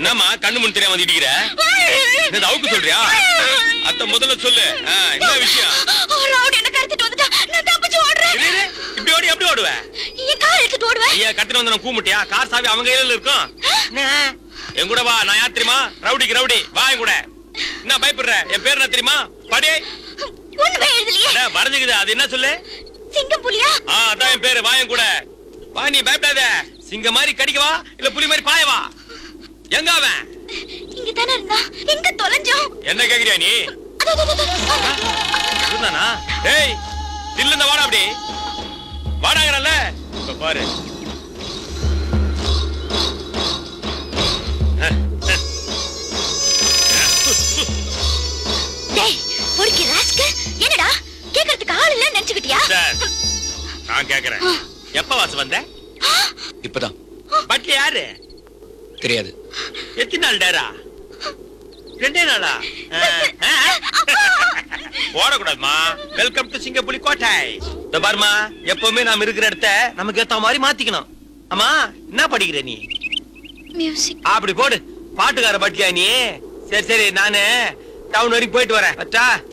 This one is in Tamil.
என்னம்மா கண்ணு முன் தெரியாம வந்து இடிக்கிற இது அவுக்கு சொல்றியா அத்த முதல்ல சொல்லு ஆ, என்ன விஷயம் ரவுடி என்ன கடத்திட்டு வந்துட்டா நான் தப்பிச்சு ஓடுறேன் இரு, இரு. இப்படி ஓடி எப்படி ஓடுவ என் கார் எடுத்துட்டு ஓடுவேன் ஐயா கத்தின வந்து நான் கூமுட்டியா கார் சாவி அவங்க கையில இருக்கும் என் கூட வா நான் யார் தெரியுமா ரவுடிக்கு ரவுடி வா என் கூட என்ன பயப்படுற என் பேர் என்ன தெரியுமா படி ஒண்ணுமே எழுதலையே அட, வரைஞ்சுக்குது அது என்ன சொல்லு சிங்கம் புலியா ஆ அதான் என் பேரு வா என் கூட வா நீ பயப்படாத சிங்க மாதிரி கடிக்கவா இல்ல புலி மாதிரி பாயவா எங்க அவன் இங்க தானே இருந்தா எங்க தொலைஞ்சோம் என்ன கேக்குறியா நீ அதோ, அதோ, அதோ, அதோ. இருந்தானா டேய் தில்லுந்த வாடா அப்படி வாடாங்கறல்ல இப்ப பாரு டேய் பொறுக்கி ராஸ்க என்னடா கேக்குறதுக்கு ஆள் இல்ல நினைச்சுக்கிட்டியா சார் நான் கேக்குறேன் எப்ப வாசு வந்த இப்பதான் பட்ல யாரு தெரியாது எத்தனை நாள் டேரா ரெண்டே நாளா ஆ, ஆ. ஓடக்கூடாதுமா வெல்கம் டு சிங்கப்புலி கோட்டை இந்த பாருமா எப்பவுமே நாம இருக்கிற இடத்த நமக்கு ஏத்த மாதிரி மாத்திக்கணும் அம்மா என்ன படிக்கிற நீ மியூசிக் அப்படி போடு பாட்டுக்கார பட்டியா நீ சரி சரி நானு டவுன் வரைக்கும் போயிட்டு வரேன் வச்சா